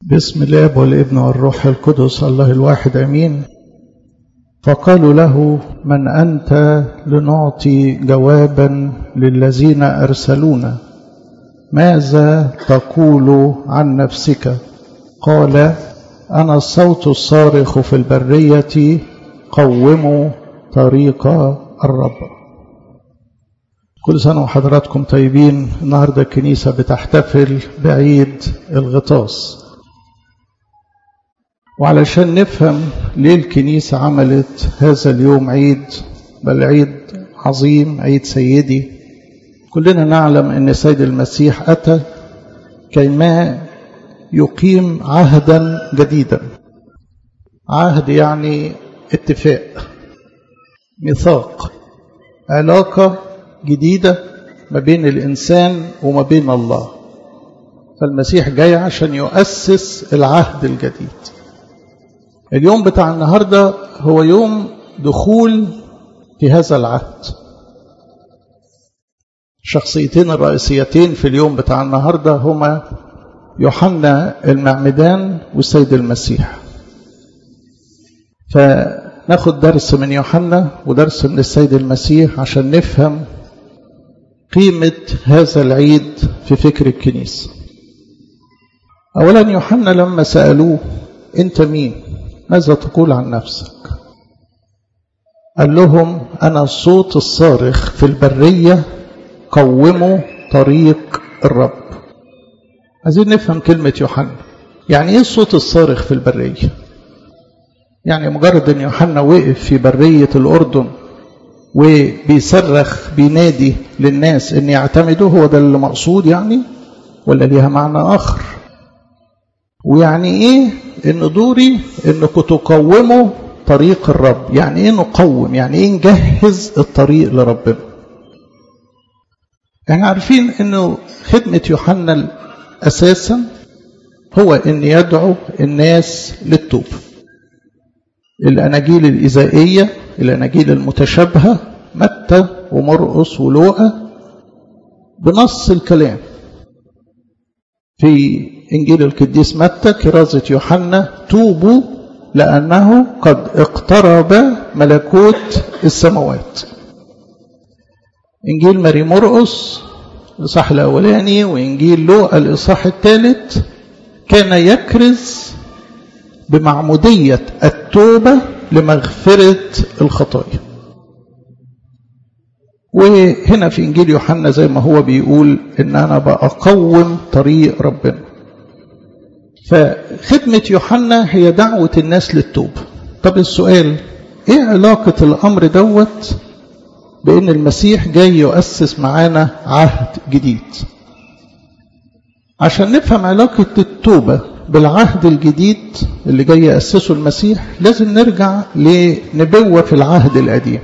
بسم الاب والابن والروح القدس الله الواحد امين فقالوا له من انت لنعطي جوابا للذين ارسلونا ماذا تقول عن نفسك قال انا الصوت الصارخ في البريه قوموا طريق الرب كل سنه وحضراتكم طيبين النهارده الكنيسه بتحتفل بعيد الغطاس وعلشان نفهم ليه الكنيسة عملت هذا اليوم عيد بل عيد عظيم عيد سيدي كلنا نعلم أن سيد المسيح أتى كيما يقيم عهدا جديدا عهد يعني اتفاق ميثاق علاقة جديدة ما بين الإنسان وما بين الله فالمسيح جاي عشان يؤسس العهد الجديد اليوم بتاع النهاردة هو يوم دخول في هذا العهد الشخصيتين الرئيسيتين في اليوم بتاع النهاردة هما يوحنا المعمدان والسيد المسيح فناخد درس من يوحنا ودرس من السيد المسيح عشان نفهم قيمة هذا العيد في فكر الكنيسة أولا يوحنا لما سألوه أنت مين ماذا تقول عن نفسك قال لهم أنا الصوت الصارخ في البرية قوموا طريق الرب عايزين نفهم كلمة يوحنا يعني ايه الصوت الصارخ في البرية يعني مجرد ان يوحنا وقف في برية الأردن وبيصرخ بينادي للناس ان يعتمدوا هو ده اللي مقصود يعني ولا ليها معنى آخر ويعني ايه ان دوري انكم تقوموا طريق الرب يعني ايه نقوم يعني ايه نجهز الطريق لربنا احنا عارفين انه خدمة يوحنا اساسا هو ان يدعو الناس للتوب الاناجيل الايذائيه الاناجيل المتشابهه متى ومرقس ولوقا بنص الكلام في إنجيل القديس متى كرازة يوحنا توبوا لأنه قد اقترب ملكوت السماوات إنجيل ماري مرقس الإصحاح الأولاني وإنجيل لوقا الإصحاح الثالث كان يكرز بمعمودية التوبة لمغفرة الخطايا وهنا في إنجيل يوحنا زي ما هو بيقول إن أنا بقوم طريق ربنا فخدمة يوحنا هي دعوة الناس للتوبة طب السؤال ايه علاقة الامر دوت بان المسيح جاي يؤسس معانا عهد جديد عشان نفهم علاقة التوبة بالعهد الجديد اللي جاي يأسسه المسيح لازم نرجع لنبوة في العهد القديم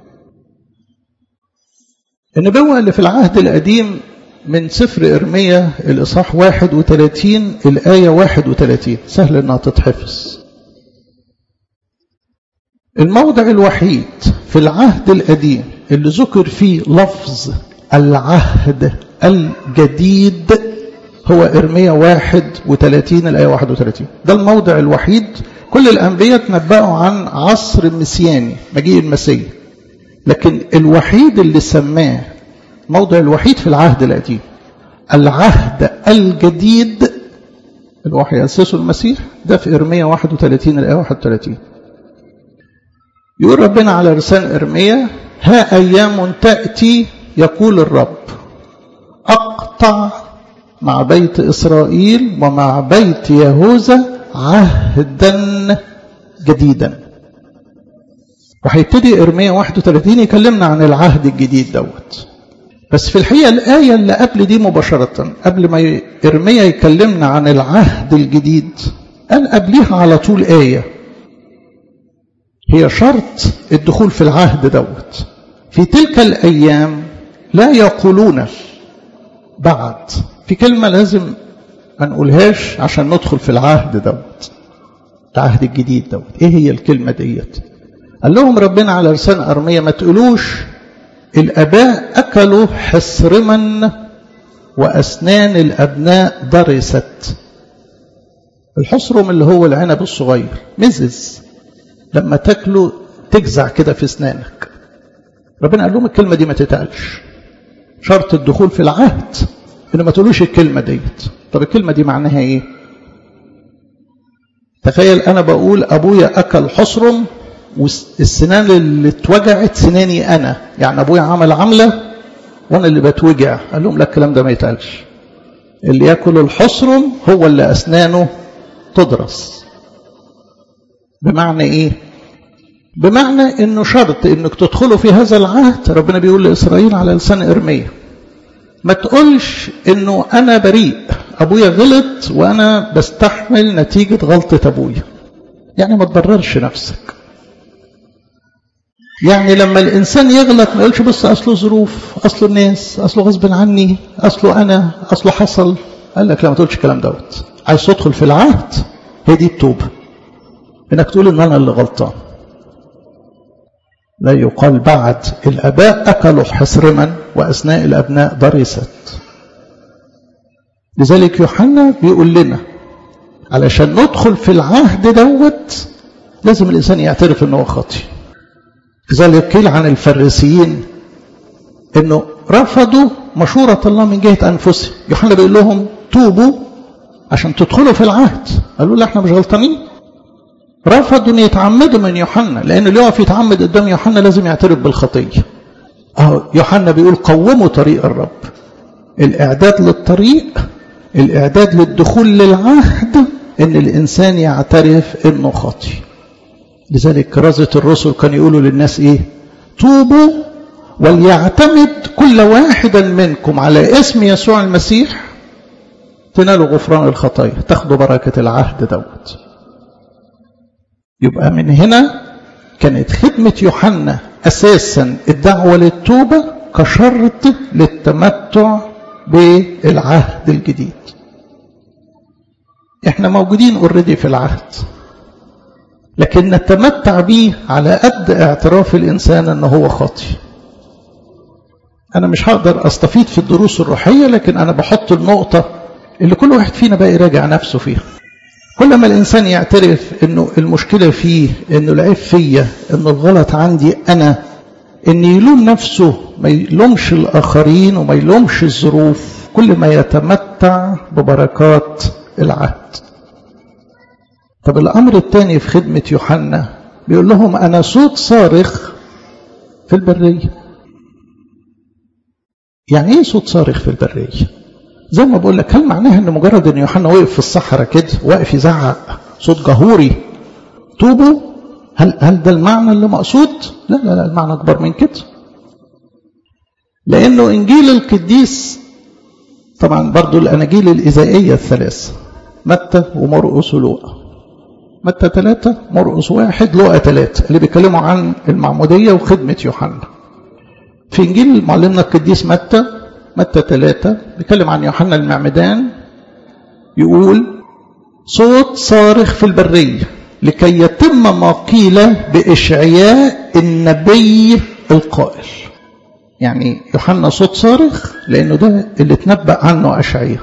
النبوة اللي في العهد القديم من سفر إرميا الإصحاح 31 الآية 31 سهل إنها تتحفظ الموضع الوحيد في العهد القديم اللي ذكر فيه لفظ العهد الجديد هو إرميا 31 الآية 31 ده الموضع الوحيد كل الأنبياء تنبأوا عن عصر مسياني مجيء المسيح لكن الوحيد اللي سماه الموضع الوحيد في العهد القديم العهد الجديد اللي هو هيأسسه المسيح ده في إرميا 31 الآية 31 يقول ربنا على لسان إرميا ها أيام تأتي يقول الرب أقطع مع بيت إسرائيل ومع بيت يهوذا عهدا جديدا وهيبتدي إرميا 31 يكلمنا عن العهد الجديد دوت بس في الحقيقة الآية اللي قبل دي مباشرة قبل ما إرميا يكلمنا عن العهد الجديد قال قبليها على طول آية هي شرط الدخول في العهد دوت في تلك الأيام لا يقولون بعد في كلمة لازم ما نقولهاش عشان ندخل في العهد دوت العهد الجديد دوت ايه هي الكلمة ديت قال لهم ربنا على لسان أرمية ما تقولوش الأباء أكلوا حصرما وأسنان الأبناء ضرست الحصرم اللي هو العنب الصغير مزز لما تاكله تجزع كده في اسنانك ربنا قال لهم الكلمة دي ما تتقالش شرط الدخول في العهد ان ما تقولوش الكلمة ديت طب الكلمة دي معناها ايه تخيل انا بقول ابويا اكل حصرم والسنان اللي اتوجعت سناني انا يعني ابويا عمل عملة وانا اللي بتوجع قال لهم لا الكلام ده ما يتقالش اللي ياكل الحصرم هو اللي اسنانه تدرس بمعنى ايه بمعنى انه شرط انك تدخلوا في هذا العهد ربنا بيقول لاسرائيل على لسان ارميا ما تقولش انه انا بريء ابويا غلط وانا بستحمل نتيجة غلطة ابويا يعني ما تبررش نفسك يعني لما الانسان يغلط ما يقولش بص اصله ظروف اصله الناس اصله غصب عني اصله انا اصله حصل قال لك لا ما تقولش الكلام دوت عايز تدخل في العهد هي دي التوبه انك تقول ان انا اللي غلطان لا يقال بعد الاباء اكلوا حصرما واثناء الابناء ضرست لذلك يوحنا بيقول لنا علشان ندخل في العهد دوت لازم الانسان يعترف انه هو خاطئ لذلك قيل عن الفريسيين انه رفضوا مشورة الله من جهة انفسهم يوحنا بيقول لهم توبوا عشان تدخلوا في العهد قالوا لا احنا مش غلطانين رفضوا ان يتعمدوا من يوحنا لان اللي يقف يتعمد قدام يوحنا لازم يعترف بالخطيه اهو يوحنا بيقول قوموا طريق الرب الاعداد للطريق الاعداد للدخول للعهد ان الانسان يعترف انه خاطي لذلك كرازة الرسل كان يقولوا للناس ايه توبوا وليعتمد كل واحدا منكم على اسم يسوع المسيح تنالوا غفران الخطايا تاخدوا بركة العهد دوت يبقى من هنا كانت خدمة يوحنا أساسا الدعوة للتوبة كشرط للتمتع بالعهد الجديد احنا موجودين اوريدي في العهد لكن نتمتع به على قد اعتراف الإنسان أنه هو خاطئ أنا مش هقدر أستفيد في الدروس الروحية لكن أنا بحط النقطة اللي كل واحد فينا بقى يراجع نفسه فيها كل ما الإنسان يعترف أنه المشكلة فيه أنه العيب فيا أنه الغلط عندي أنا أن يلوم نفسه ما يلومش الآخرين وما يلومش الظروف كل ما يتمتع ببركات العهد طب الأمر الثاني في خدمة يوحنا بيقول لهم أنا صوت صارخ في البرية يعني إيه صوت صارخ في البرية زي ما بقول لك هل معناها أن مجرد أن يوحنا وقف في الصحراء كده واقف يزعق صوت جهوري توبوا هل, هل ده المعنى اللي مقصود لا لا لا المعنى أكبر من كده لأنه إنجيل القديس طبعا برضو الأناجيل الإزائية الثلاثة متى ومرقس ولوقا متى ثلاثة مرقس واحد لوقا ثلاثة اللي بيتكلموا عن المعمودية وخدمة يوحنا في إنجيل معلمنا القديس متى متى ثلاثة بيتكلم عن يوحنا المعمدان يقول صوت صارخ في البرية لكي يتم ما قيل بإشعياء النبي القائل يعني يوحنا صوت صارخ لأنه ده اللي تنبأ عنه أشعياء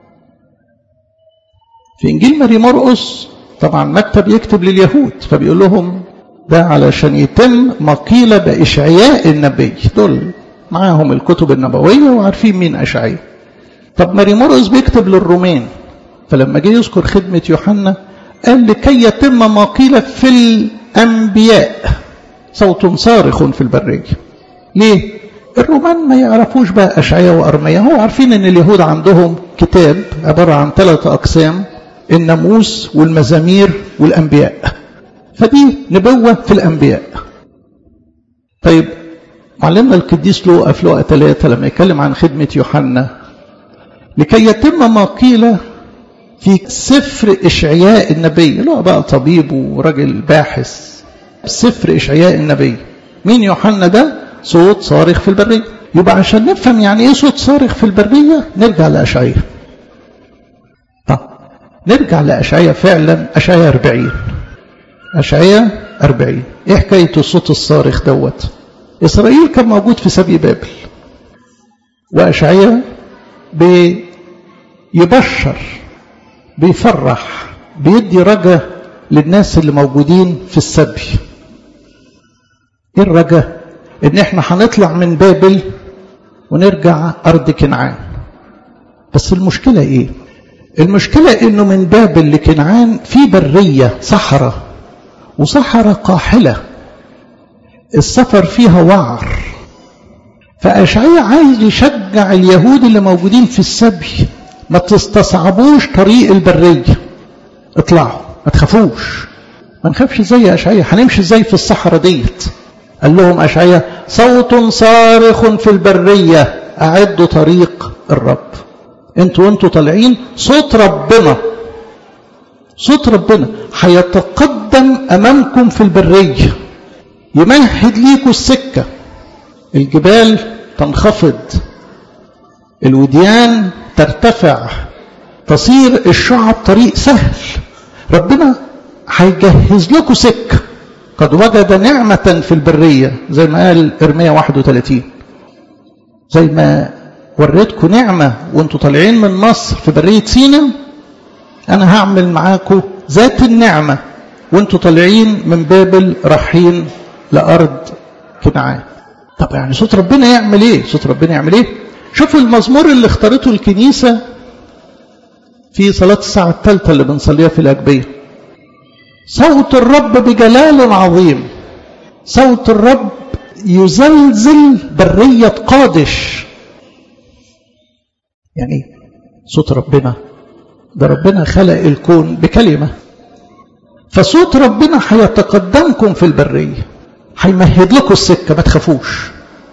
في إنجيل ماري مرقس طبعا متى بيكتب لليهود فبيقول لهم ده علشان يتم ما قيل بإشعياء النبي دول معاهم الكتب النبوية وعارفين مين أشعياء طب ماري مرقس بيكتب للرومان فلما جه يذكر خدمة يوحنا قال لكي يتم ما قيل في الأنبياء صوت صارخ في البرية ليه؟ الرومان ما يعرفوش بقى أشعياء وأرميا هو عارفين أن اليهود عندهم كتاب عبارة عن ثلاثة أقسام الناموس والمزامير والأنبياء فدي نبوة في الأنبياء طيب معلمنا القديس لوقا في لوقا ثلاثة لما يتكلم عن خدمة يوحنا لكي يتم ما قيل في سفر إشعياء النبي اللي هو بقى طبيب وراجل باحث سفر إشعياء النبي مين يوحنا ده صوت صارخ في البرية يبقى عشان نفهم يعني ايه صوت صارخ في البرية نرجع لأشعياء طب نرجع لأشعياء فعلا أشعياء 40 أشعياء 40 ايه حكاية الصوت الصارخ دوت إسرائيل كان موجود في سبي بابل وأشعياء بيبشر بيفرح بيدي رجا للناس اللي موجودين في السبي ايه الرجا ان احنا هنطلع من بابل ونرجع ارض كنعان بس المشكله ايه المشكله انه من بابل لكنعان في بريه صحراء وصحراء قاحله السفر فيها وعر فاشعياء عايز يشجع اليهود اللي موجودين في السبي ما تستصعبوش طريق البريه اطلعوا ما تخافوش ما نخافش ازاي يا اشعياء هنمشي ازاي في الصحراء ديت قال لهم اشعياء صوت صارخ في البريه اعدوا طريق الرب انتوا وانتوا طالعين صوت ربنا صوت ربنا هيتقدم امامكم في البريه يمهد ليكوا السكه الجبال تنخفض الوديان ترتفع تصير الشعب طريق سهل ربنا هيجهز لكم سكه قد وجد نعمة في البرية زي ما قال إرميا 31 زي ما وريتكم نعمة وانتوا طالعين من مصر في برية سينا أنا هعمل معاكم ذات النعمة وانتوا طالعين من بابل رايحين لأرض كنعان طب يعني صوت ربنا يعمل ايه صوت ربنا يعمل ايه شوفوا المزمور اللي اختارته الكنيسة في صلاة الساعة الثالثة اللي بنصليها في الأجبية صوت الرب بجلال عظيم صوت الرب يزلزل برية قادش يعني صوت ربنا ده ربنا خلق الكون بكلمة فصوت ربنا هيتقدمكم في البرية هيمهد لكم السكة ما تخافوش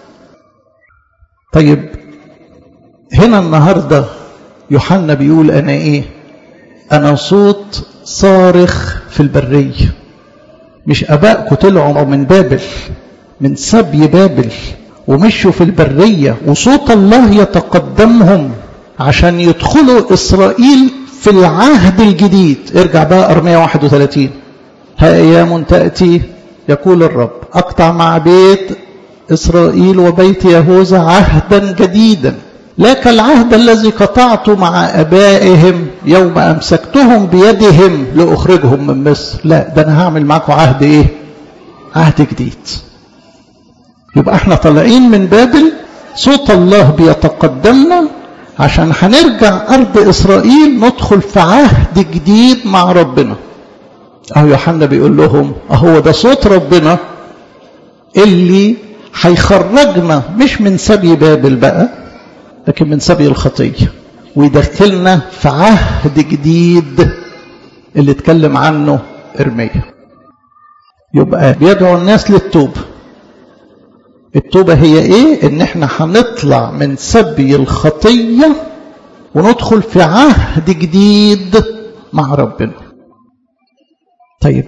طيب هنا النهاردة يوحنا بيقول أنا إيه أنا صوت صارخ في البرية مش أبائكم طلعوا من بابل من سبي بابل ومشوا في البرية وصوت الله يتقدمهم عشان يدخلوا إسرائيل في العهد الجديد ارجع بقى أرمية 31 ها أيام تأتي يقول الرب أقطع مع بيت إسرائيل وبيت يهوذا عهدا جديدا لا كالعهد الذي قطعت مع أبائهم يوم أمسكتهم بيدهم لأخرجهم من مصر لا ده أنا هعمل معكم عهد إيه عهد جديد يبقى احنا طالعين من بابل صوت الله بيتقدمنا عشان هنرجع أرض إسرائيل ندخل في عهد جديد مع ربنا أهو يوحنا بيقول لهم أهو ده صوت ربنا اللي هيخرجنا مش من سبي بابل بقى لكن من سبي الخطية ويدخلنا في عهد جديد اللي اتكلم عنه إرميا يبقى بيدعو الناس للتوبة التوبة هي ايه ان احنا هنطلع من سبي الخطية وندخل في عهد جديد مع ربنا طيب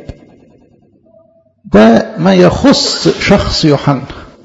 ده ما يخص شخص يوحنا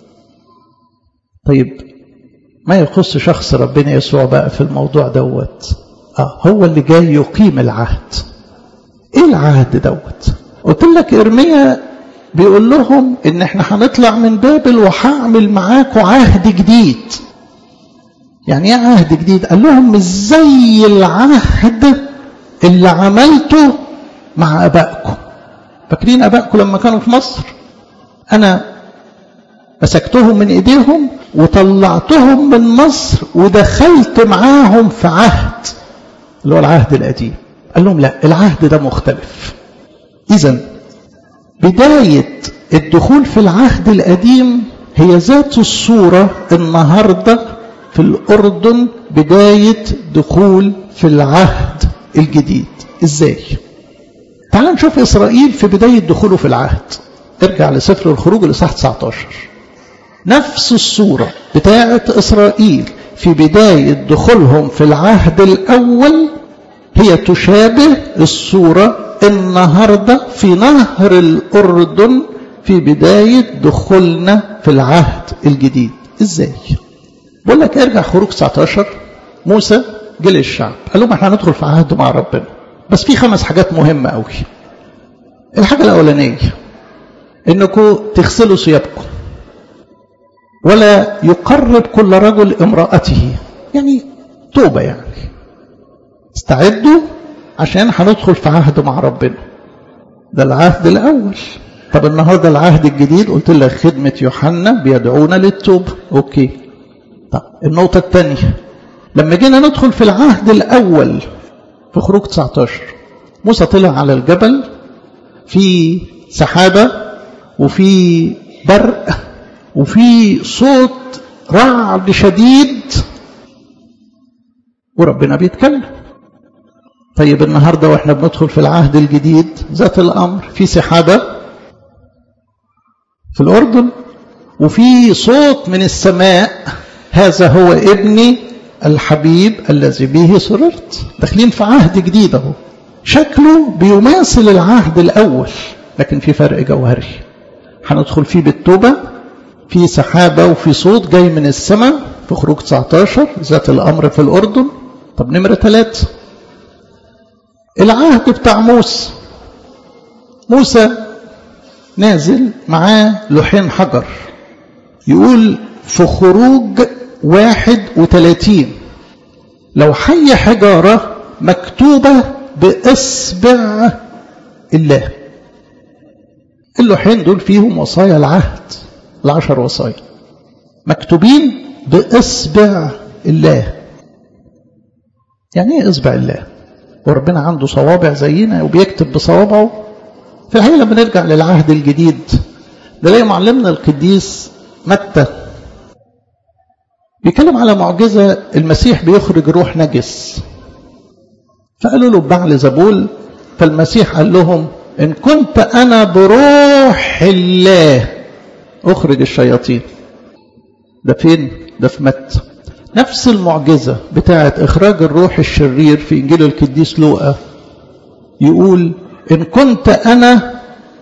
طيب ما يخص شخص ربنا يسوع بقى في الموضوع دوت اه هو اللي جاي يقيم العهد ايه العهد دوت قلت لك ارميا بيقول لهم ان احنا هنطلع من بابل وهعمل معاكم عهد جديد يعني ايه عهد جديد قال لهم مش زي العهد اللي عملته مع ابائكم فاكرين ابائكم لما كانوا في مصر انا مسكتهم من ايديهم وطلعتهم من مصر ودخلت معاهم في عهد اللي هو العهد القديم قال لهم لا العهد ده مختلف اذا بداية الدخول في العهد القديم هي ذات الصورة النهاردة في الأردن بداية دخول في العهد الجديد إزاي؟ تعال نشوف إسرائيل في بداية دخوله في العهد ارجع لسفر الخروج الإصحاح 19 نفس الصورة بتاعة إسرائيل في بداية دخولهم في العهد الأول هي تشابه الصورة النهاردة في نهر الأردن في بداية دخولنا في العهد الجديد إزاي؟ بقول لك ارجع خروج 19 موسى جل الشعب قال لهم احنا هندخل في عهد مع ربنا بس في خمس حاجات مهمة قوي الحاجة الأولانية انكم تغسلوا ثيابكم ولا يقرب كل رجل امرأته يعني توبة يعني استعدوا عشان هندخل في عهد مع ربنا ده العهد الأول طب النهارده العهد الجديد قلت لك خدمة يوحنا بيدعونا للتوبة أوكي طب النقطة الثانية لما جينا ندخل في العهد الأول في خروج 19 موسى طلع على الجبل في سحابة وفي برق وفي صوت رعد شديد وربنا بيتكلم طيب النهارده واحنا بندخل في العهد الجديد ذات الامر في سحابه في الاردن وفي صوت من السماء هذا هو ابني الحبيب الذي به سررت داخلين في عهد جديد اهو شكله بيماثل العهد الاول لكن في فرق جوهري هندخل فيه بالتوبه في سحابه وفي صوت جاي من السماء في خروج 19 ذات الامر في الاردن طب نمره ثلاثه العهد بتاع موسى موسى نازل معاه لوحين حجر يقول في خروج واحد وثلاثين لو حي حجارة مكتوبة بإصبع الله اللوحين دول فيهم وصايا العهد العشر وصايا مكتوبين بإصبع الله يعني ايه إصبع الله وربنا عنده صوابع زينا وبيكتب بصوابعه في الحقيقة لما نرجع للعهد الجديد نلاقي معلمنا القديس متى بيتكلم على معجزة المسيح بيخرج روح نجس فقالوا له ببعل زبول فالمسيح قال لهم إن كنت أنا بروح الله أخرج الشياطين ده فين؟ ده في متى نفس المعجزة بتاعة إخراج الروح الشرير في إنجيل القديس لوقا يقول إن كنت أنا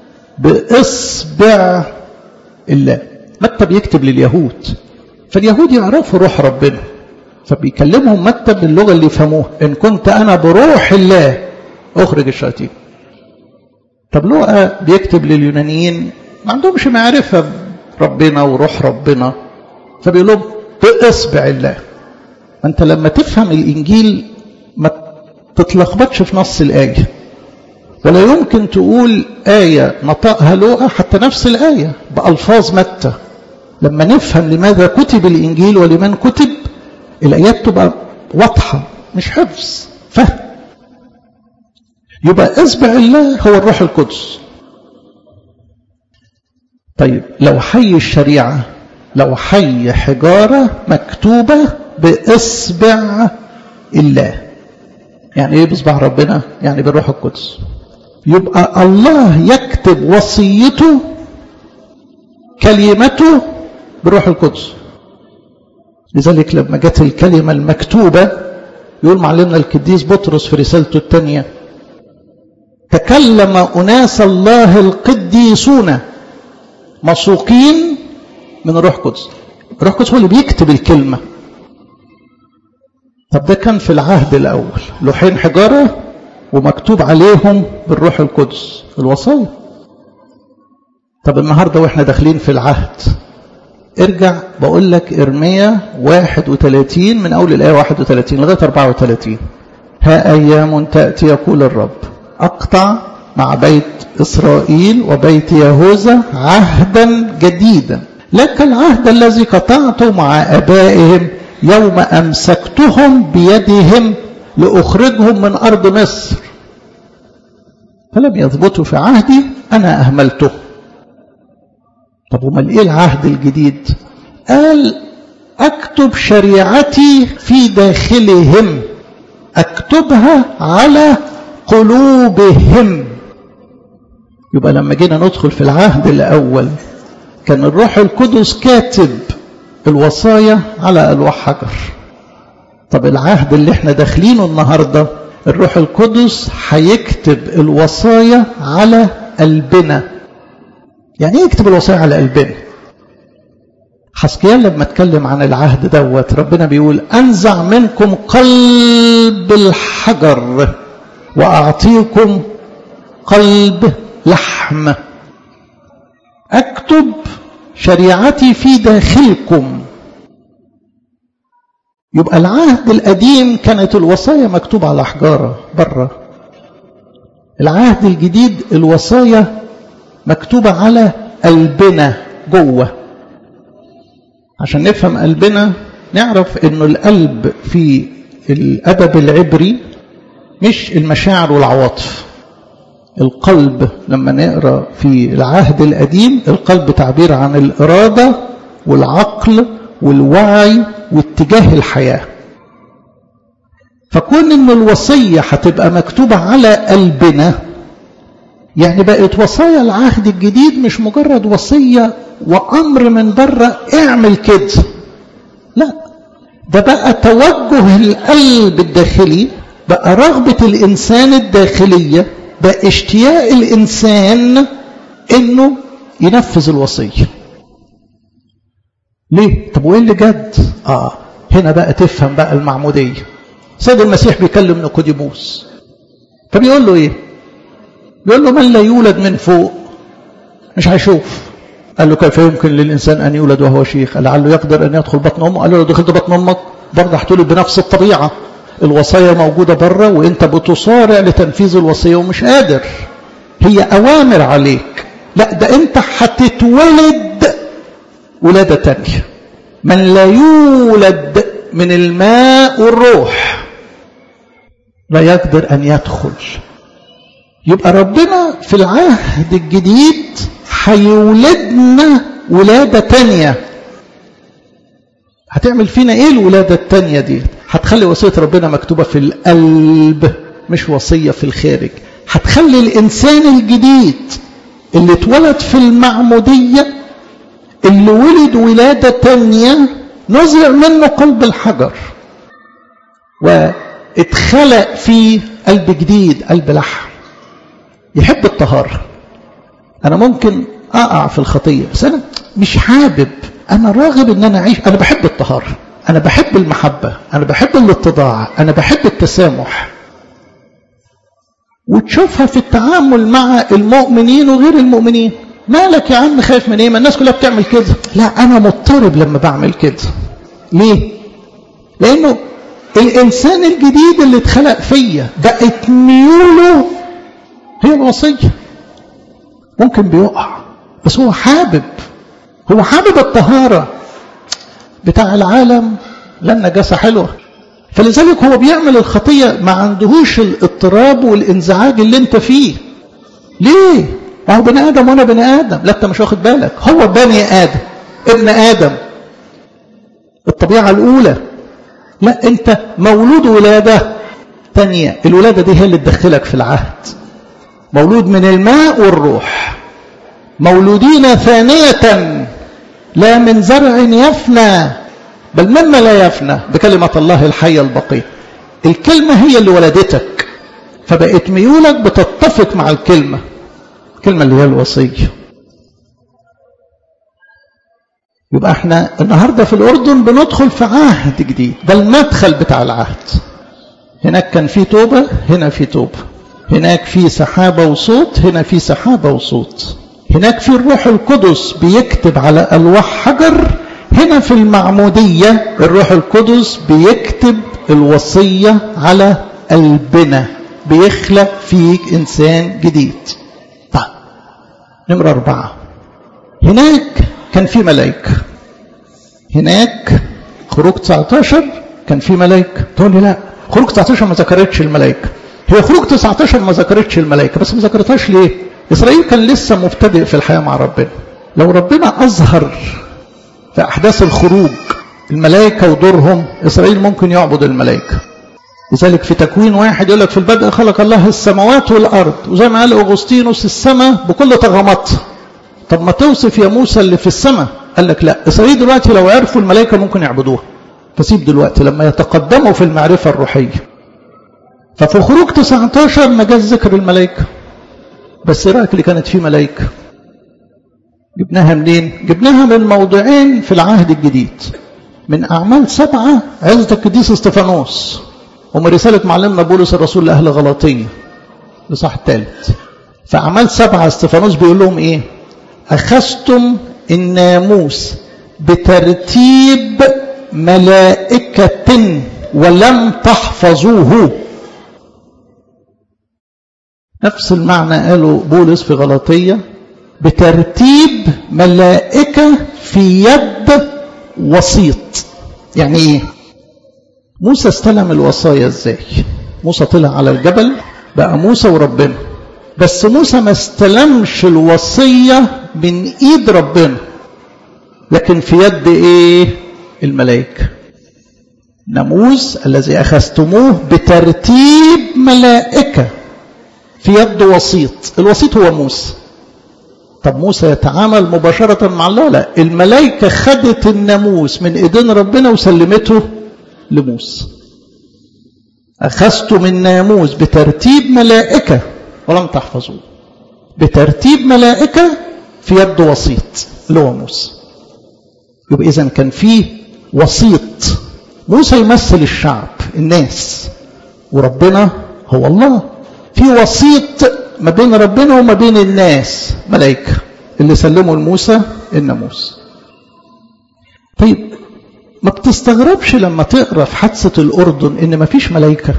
بإصبع الله متى بيكتب لليهود فاليهود يعرفوا روح ربنا فبيكلمهم متى باللغة اللي يفهموها إن كنت أنا بروح الله أخرج الشياطين طب لوقا بيكتب لليونانيين ما عندهمش معرفة بربنا وروح ربنا فبيقول لهم بإصبع الله أنت لما تفهم الإنجيل ما تتلخبطش في نص الآية ولا يمكن تقول آية نطقها لوقا حتى نفس الآية بألفاظ متى لما نفهم لماذا كتب الإنجيل ولمن كتب الآيات تبقى واضحة مش حفظ فهم يبقى إصبع الله هو الروح القدس طيب لو حي الشريعة لو حي حجارة مكتوبة بإصبع الله يعني ايه بإصبع ربنا يعني بالروح القدس يبقى الله يكتب وصيته كلمته بالروح القدس لذلك لما جت الكلمة المكتوبة يقول معلمنا القديس بطرس في رسالته الثانية تكلم أناس الله القديسون مسوقين من الروح القدس الروح القدس هو اللي بيكتب الكلمة طب ده كان في العهد الأول لوحين حجارة ومكتوب عليهم بالروح القدس الوصايا طب النهاردة واحنا داخلين في العهد ارجع بقول لك ارميا 31 من اول الايه 31 لغايه 34 ها ايام تاتي يقول الرب اقطع مع بيت اسرائيل وبيت يهوذا عهدا جديدا لك العهد الذي قطعته مع ابائهم يوم امسكتهم بيدهم لاخرجهم من ارض مصر فلم يثبتوا في عهدي انا اهملته طب وما ايه العهد الجديد قال اكتب شريعتي في داخلهم اكتبها على قلوبهم يبقى لما جينا ندخل في العهد الاول كان الروح القدس كاتب الوصايا على الواح حجر طب العهد اللي احنا داخلينه النهارده الروح القدس هيكتب الوصايا على قلبنا يعني ايه يكتب الوصايا على قلبنا حسكيال لما اتكلم عن العهد دوت ربنا بيقول انزع منكم قلب الحجر واعطيكم قلب لحم اكتب شريعتي في داخلكم يبقى العهد القديم كانت الوصايا مكتوبة على حجارة بره العهد الجديد الوصايا مكتوبة على قلبنا جوه عشان نفهم قلبنا نعرف انه القلب في الادب العبري مش المشاعر والعواطف القلب لما نقرا في العهد القديم القلب تعبير عن الاراده والعقل والوعي واتجاه الحياه فكون ان الوصيه هتبقى مكتوبه على قلبنا يعني بقت وصايا العهد الجديد مش مجرد وصيه وامر من بره اعمل كده لا ده بقى توجه القلب الداخلي بقى رغبه الانسان الداخليه بقى اشتياق الانسان انه ينفذ الوصيه ليه طب وايه اللي جد اه هنا بقى تفهم بقى المعموديه سيد المسيح بيكلم نيقوديموس فبيقول له ايه بيقول له من لا يولد من فوق مش هيشوف قال له كيف يمكن للانسان ان يولد وهو شيخ لعله يقدر ان يدخل بطن امه قال له لو دخلت بطن امك برضه هتولد بنفس الطبيعه الوصايا موجوده بره وانت بتصارع لتنفيذ الوصيه ومش قادر هي اوامر عليك لا ده انت هتتولد ولاده تانية من لا يولد من الماء والروح لا يقدر ان يدخل يبقى ربنا في العهد الجديد هيولدنا ولادة تانية هتعمل فينا ايه الولادة التانية دي هتخلي وصية ربنا مكتوبة في القلب مش وصية في الخارج هتخلي الإنسان الجديد اللي اتولد في المعمودية اللي ولد ولادة تانية نزع منه قلب الحجر واتخلق فيه قلب جديد قلب لحم يحب الطهارة أنا ممكن أقع في الخطية بس أنا مش حابب أنا راغب إن أنا أعيش أنا بحب الطهارة أنا بحب المحبة أنا بحب الاتضاع أنا بحب التسامح وتشوفها في التعامل مع المؤمنين وغير المؤمنين مالك يا عم خايف من ايه ما الناس كلها بتعمل كده لا انا مضطرب لما بعمل كده ليه لانه الانسان الجديد اللي اتخلق فيا بقت ميوله هي الوصيه ممكن بيقع بس هو حابب هو حابب الطهاره بتاع العالم لا النجاسه حلوه فلذلك هو بيعمل الخطيه ما عندهوش الاضطراب والانزعاج اللي انت فيه ليه هو بني ادم وانا بني ادم لا انت مش واخد بالك هو بني ادم ابن ادم الطبيعه الاولى لا انت مولود ولاده ثانيه الولاده دي هي اللي تدخلك في العهد مولود من الماء والروح مولودين ثانيه لا من زرع يفنى بل مما لا يفنى بكلمه الله الحيه البقيه الكلمه هي اللي ولدتك فبقت ميولك بتتفق مع الكلمه الكلمة اللي هي الوصية يبقى احنا النهاردة في الأردن بندخل في عهد جديد ده المدخل بتاع العهد هناك كان في توبة هنا في توبة هناك في سحابة وصوت هنا في سحابة وصوت هناك في الروح القدس بيكتب على ألواح حجر هنا في المعمودية الروح القدس بيكتب الوصية على قلبنا بيخلق فيك إنسان جديد طيب نمرة أربعة هناك كان في ملائكة هناك خروج 19 كان في ملائكة تقول لي لا خروج 19 ما ذكرتش الملائكة هي خروج 19 ما ذكرتش الملائكة بس ما ذكرتهاش ليه إسرائيل كان لسه مبتدئ في الحياة مع ربنا لو ربنا أظهر في أحداث الخروج الملائكة ودورهم إسرائيل ممكن يعبد الملائكة لذلك في تكوين واحد يقول لك في البدء خلق الله السماوات والأرض وزي ما قال أغسطينوس السماء بكل طغماتها طب ما توصف يا موسى اللي في السماء قال لك لا إسرائيل دلوقتي لو عرفوا الملائكة ممكن يعبدوها فسيب دلوقتي لما يتقدموا في المعرفة الروحية ففي خروج 19 ما جاز ذكر الملائكة بس ايه رايك اللي كانت فيه ملائكة جبناها منين جبناها من موضعين في العهد الجديد من أعمال سبعة عزة القديس استفانوس ومن رسالة معلمنا بولس الرسول لأهل غلاطية لصح الثالث فأعمال سبعة استفانوس بيقول لهم إيه أخذتم الناموس بترتيب ملائكة ولم تحفظوه نفس المعنى قاله بولس في غلطية بترتيب ملائكة في يد وسيط يعني ايه موسى استلم الوصايا ازاي موسى طلع على الجبل بقى موسى وربنا بس موسى ما استلمش الوصية من ايد ربنا لكن في يد ايه الملائكة ناموس الذي اخذتموه بترتيب ملائكة في يد وسيط الوسيط هو موسى طب موسى يتعامل مباشرة مع الله لا الملائكة خدت الناموس من ايدين ربنا وسلمته لموسى أخذت من ناموس بترتيب ملائكة ولم تحفظوه بترتيب ملائكة في يد وسيط اللي هو موسى يبقى إذا كان فيه وسيط موسى يمثل الشعب الناس وربنا هو الله في وسيط ما بين ربنا وما بين الناس ملائكة اللي سلموا لموسى الناموس طيب ما بتستغربش لما تقرا في حادثة الأردن إن ما فيش ملائكة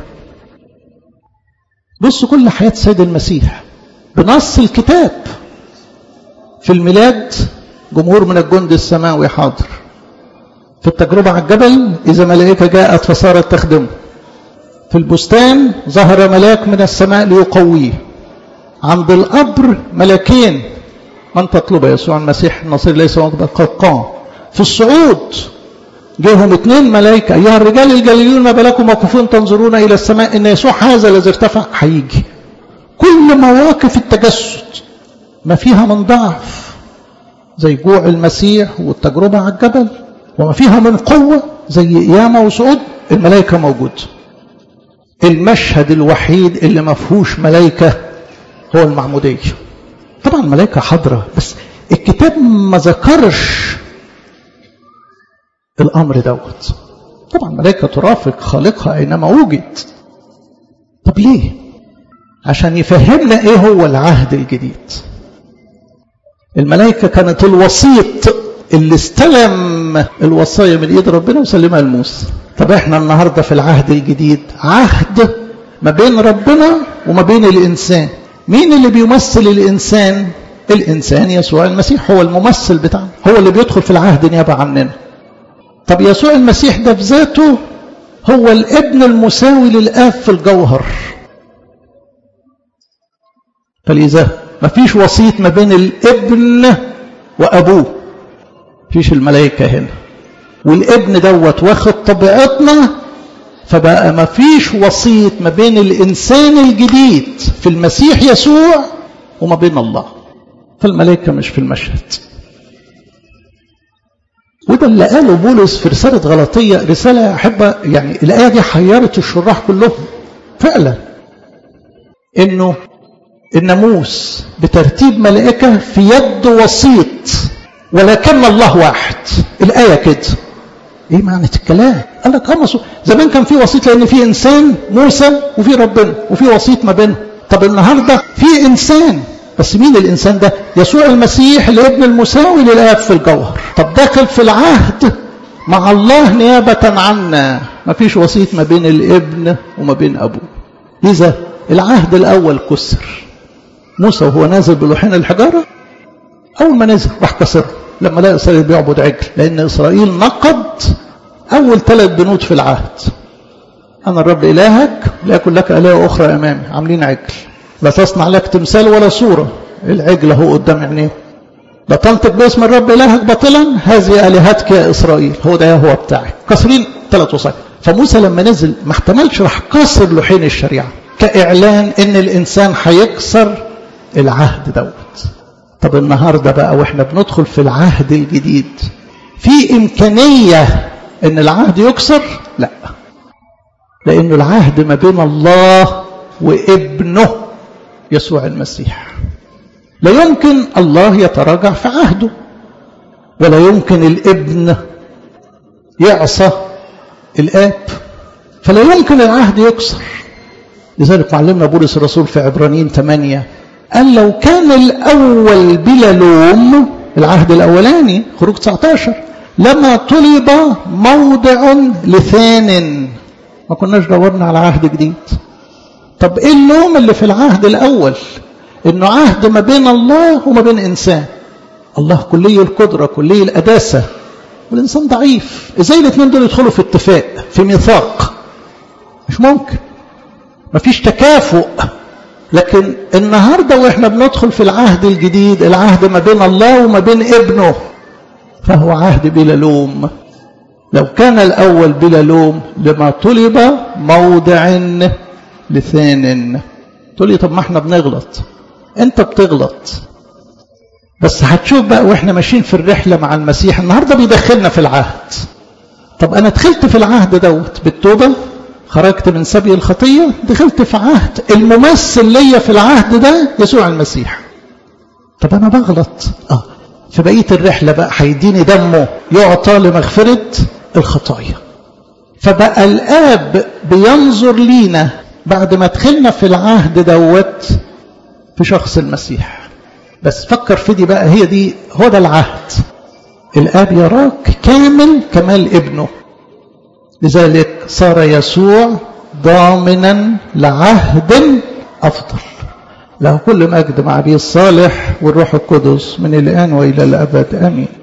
بص كل حياة سيد المسيح بنص الكتاب في الميلاد جمهور من الجند السماوي حاضر في التجربة على الجبل إذا ملائكة جاءت فصارت تخدمه في البستان ظهر ملاك من السماء ليقويه عند القبر ملاكين من تطلب يسوع المسيح النصير ليس قد قام في الصعود جاهم اثنين ملائكة أيها الرجال الجليلون ما بالكم موقفون تنظرون إلى السماء إن يسوع هذا الذي ارتفع هيجي كل مواقف التجسد ما فيها من ضعف زي جوع المسيح والتجربة على الجبل وما فيها من قوة زي قيامة وصعود الملائكة موجود المشهد الوحيد اللي ما فيهوش ملائكة هو المعمودية طبعا ملائكة حاضرة بس الكتاب ما ذكرش الأمر دوت طبعا ملائكة ترافق خالقها أينما وجد طب ليه عشان يفهمنا ايه هو العهد الجديد الملائكة كانت الوسيط اللي استلم الوصايا من ايد ربنا وسلمها لموسى طب احنا النهاردة في العهد الجديد عهد ما بين ربنا وما بين الإنسان مين اللي بيمثل الإنسان الإنسان يسوع المسيح هو الممثل بتاعنا هو اللي بيدخل في العهد نيابة عننا طب يسوع المسيح ده في ذاته هو الابن المساوي للآب في الجوهر فلذا ما فيش وسيط ما بين الابن وأبوه فيش الملائكة هنا والابن دوت واخد طبيعتنا فبقى ما فيش وسيط ما بين الإنسان الجديد في المسيح يسوع وما بين الله فالملائكة مش في المشهد وده اللي قاله بولس في رسالة غلطية رسالة أحب يعني الآية دي حيرت الشراح كلهم فعلا إنه الناموس بترتيب ملائكة في يد وسيط ولكن الله واحد الآية كده ايه معنى الكلام قال لك اه زمان كان في وسيط لان في انسان موسى وفي ربنا وفي وسيط ما بينهم طب النهارده في انسان بس مين الانسان ده يسوع المسيح الابن المساوي للاب في الجوهر طب داخل في العهد مع الله نيابة عنا ما فيش وسيط ما بين الابن وما بين ابوه لذا العهد الاول كسر موسى وهو نازل بلوحين الحجارة اول ما نزل راح كسره لما لقى إسرائيل بيعبد عجل لأن إسرائيل نقض أول ثلاث بنود في العهد أنا الرب إلهك لا يكن لك آلهة أخرى أمامي عاملين عجل لا تصنع لك تمثال ولا صورة العجل هو قدام عينيه لا تنطق باسم الرب إلهك باطلا هذه آلهتك يا إسرائيل هو ده هو بتاعك كسرين ثلاث وصايا فموسى لما نزل ما احتملش راح كسر لوحين الشريعة كإعلان إن الإنسان هيكسر العهد دوت طب النهاردة بقى واحنا بندخل في العهد الجديد في إمكانية ان العهد يكسر لا لأنه العهد ما بين الله وابنه يسوع المسيح لا يمكن الله يتراجع في عهده ولا يمكن الابن يعصى الآب فلا يمكن العهد يكسر لذلك معلمنا بولس الرسول في عبرانيين 8 قال لو كان الأول بلا لوم العهد الأولاني خروج 19 لما طلب موضع لثان ما كناش دورنا على عهد جديد طب ايه اللوم اللي في العهد الاول انه عهد ما بين الله وما بين انسان الله كلي القدره كلي القداسه والانسان ضعيف ازاي الاثنين دول يدخلوا في اتفاق في ميثاق مش ممكن مفيش تكافؤ لكن النهارده واحنا بندخل في العهد الجديد العهد ما بين الله وما بين ابنه فهو عهد بلا لوم لو كان الاول بلا لوم لما طلب موضع لثان تقول لي طب ما احنا بنغلط انت بتغلط بس هتشوف بقى واحنا ماشيين في الرحله مع المسيح النهارده بيدخلنا في العهد طب انا دخلت في العهد دوت بالتوبه خرجت من سبي الخطيه دخلت في عهد الممثل ليا في العهد ده يسوع المسيح طب انا بغلط اه في بقيه الرحله بقى هيديني دمه يعطى لمغفره الخطايا فبقى الاب بينظر لينا بعد ما دخلنا في العهد دوت في شخص المسيح بس فكر في دي بقى هي دي هو ده العهد الاب يراك كامل كمال ابنه لذلك صار يسوع ضامنا لعهد افضل له كل مجد مع ابي الصالح والروح القدس من الان والى الابد امين